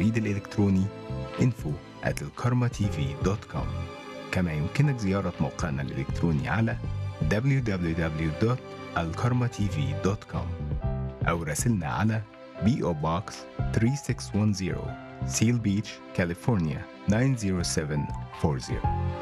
البريد الإلكتروني info at الكارما كما يمكنك زيارة موقعنا الإلكتروني على www.alkarmatv.com أو راسلنا على PO Box 3610 Seal Beach, California 90740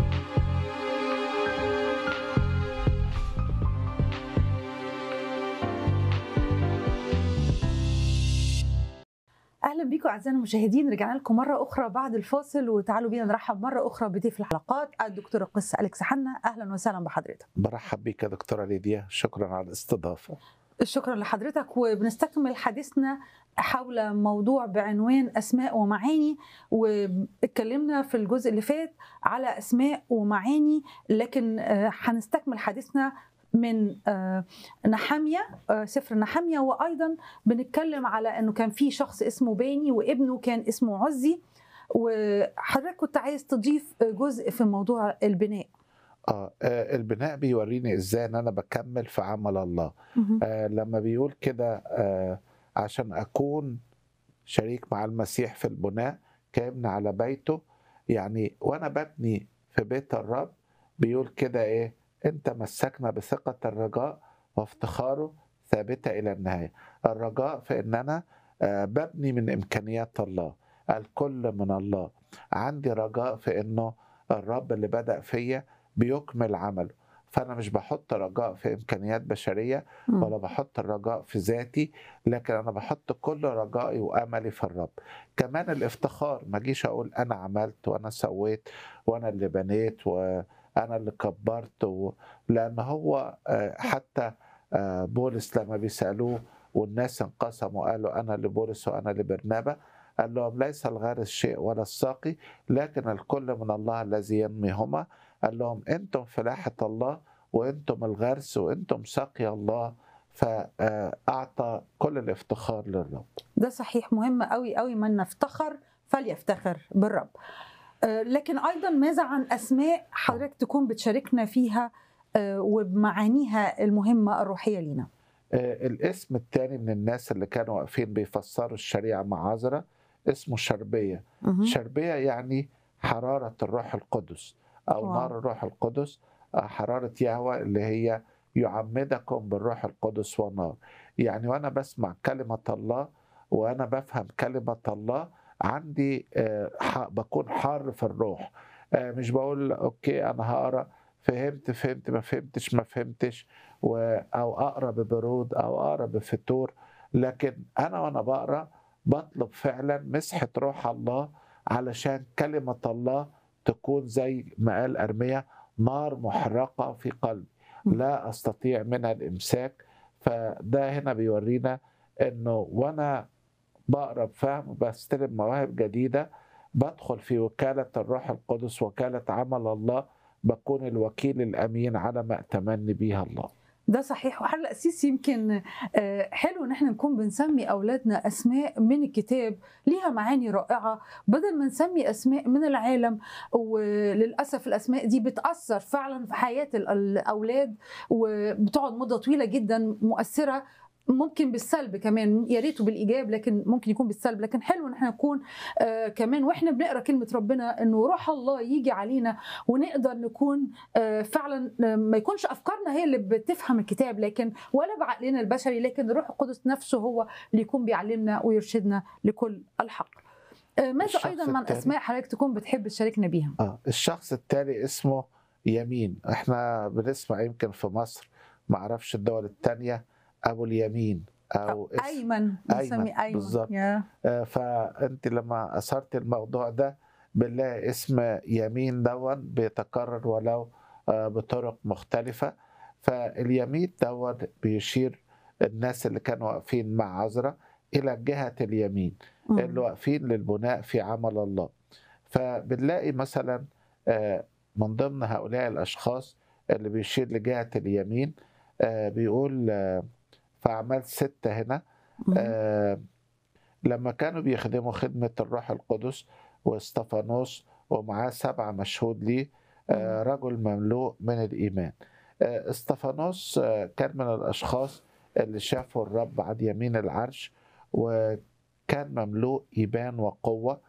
اهلا بيكم اعزائنا المشاهدين رجعنا لكم مره اخرى بعد الفاصل وتعالوا بينا نرحب مره اخرى بضيف الحلقات الدكتور القس اليكس حنا اهلا وسهلا بحضرتك برحب بك يا دكتورة ليديا شكرا على الاستضافة شكرا لحضرتك وبنستكمل حديثنا حول موضوع بعنوان اسماء ومعاني واتكلمنا في الجزء اللي فات على اسماء ومعاني لكن آه، هنستكمل حديثنا من آه، نحامية آه، سفر نحامية وأيضا بنتكلم على أنه كان في شخص اسمه باني وابنه كان اسمه عزي وحضرتك كنت عايز تضيف جزء في موضوع البناء آه آه، البناء بيوريني ازاي ان انا بكمل في عمل الله آه لما بيقول كده آه عشان اكون شريك مع المسيح في البناء كابن على بيته يعني وانا ببني في بيت الرب بيقول كده ايه انت مسكنا بثقة الرجاء وافتخاره ثابتة الى النهاية الرجاء في ان انا آه ببني من امكانيات الله الكل من الله عندي رجاء في انه الرب اللي بدأ فيا بيكمل عمله فانا مش بحط رجاء في امكانيات بشريه مم. ولا بحط الرجاء في ذاتي لكن انا بحط كل رجائي واملي في الرب كمان الافتخار ما اجيش اقول انا عملت وانا سويت وانا اللي بنيت وانا اللي كبرت و... لان هو آه، حتى آه، بولس لما بيسالوه والناس انقسموا قالوا انا لبولس وانا لبرنابا قال لهم ليس الغارس شيء ولا الساقي لكن الكل من الله الذي ينميهما قال لهم انتم فلاحة الله وانتم الغرس وانتم سقي الله فاعطى كل الافتخار للرب ده صحيح مهم قوي قوي من نفتخر فليفتخر بالرب آه، لكن ايضا ماذا عن اسماء حضرتك تكون بتشاركنا فيها آه، وبمعانيها المهمه الروحيه لينا آه، الاسم الثاني من الناس اللي كانوا واقفين بيفسروا الشريعة مع عذرا اسمه شربية مهم. شربية يعني حرارة الروح القدس أو واو. نار الروح القدس آه، حرارة يهوى اللي هي يعمدكم بالروح القدس ونار يعني وأنا بسمع كلمة الله وأنا بفهم كلمة الله عندي آه، ح- بكون حار في الروح آه، مش بقول أوكي أنا هقرأ فهمت فهمت ما فهمتش ما فهمتش و... أو أقرأ ببرود أو أقرأ بفتور لكن أنا وأنا بقرأ بطلب فعلا مسحة روح الله علشان كلمة الله تكون زي ما قال أرميا نار محرقة في قلبي لا أستطيع منها الإمساك فده هنا بيورينا إنه وأنا بقرا بفهم بستلم مواهب جديدة بدخل في وكالة الروح القدس وكالة عمل الله بكون الوكيل الأمين على ما أتمنى بيها الله ده صحيح وحل الأسيس يمكن آه، حلو ان احنا نكون بنسمي اولادنا اسماء من الكتاب ليها معاني رائعه بدل ما نسمي اسماء من العالم وللاسف الاسماء دي بتاثر فعلا في حياه ال- الاولاد وبتقعد مده طويله جدا مؤثره ممكن بالسلب كمان يا ريته بالايجاب لكن ممكن يكون بالسلب لكن حلو ان احنا نكون آه كمان واحنا بنقرا كلمه ربنا انه روح الله يجي علينا ونقدر نكون آه فعلا آه، ما يكونش افكارنا هي اللي بتفهم الكتاب لكن ولا بعقلنا البشري لكن الروح القدس نفسه هو اللي يكون بيعلمنا ويرشدنا لكل الحق آه، ماذا الشخص ايضا من التاني. اسماء حضرتك تكون بتحب تشاركنا بيها آه الشخص التالي اسمه يمين احنا بنسمع يمكن في مصر ما اعرفش الدول التانية ابو اليمين او اسم ايمن بنسمي ايمن بالظبط. يا. آه فانت لما اثرت الموضوع ده بنلاقي اسم يمين دون بيتكرر ولو آه بطرق مختلفة فاليمين دون بيشير الناس اللي كانوا واقفين مع عذرا الى جهة اليمين مم. اللي واقفين للبناء في عمل الله فبنلاقي مثلا آه، من ضمن هؤلاء الأشخاص اللي بيشير لجهة اليمين آه، بيقول آه، في أعمال ستة هنا مم. آه، لما كانوا بيخدموا خدمة الروح القدس واستفانوس ومعاه سبعة مشهود ليه آه، رجل مملوء من الإيمان آه، استفانوس آه، كان من الأشخاص اللي شافوا الرب عن يمين العرش كان مملوء إيمان وقوة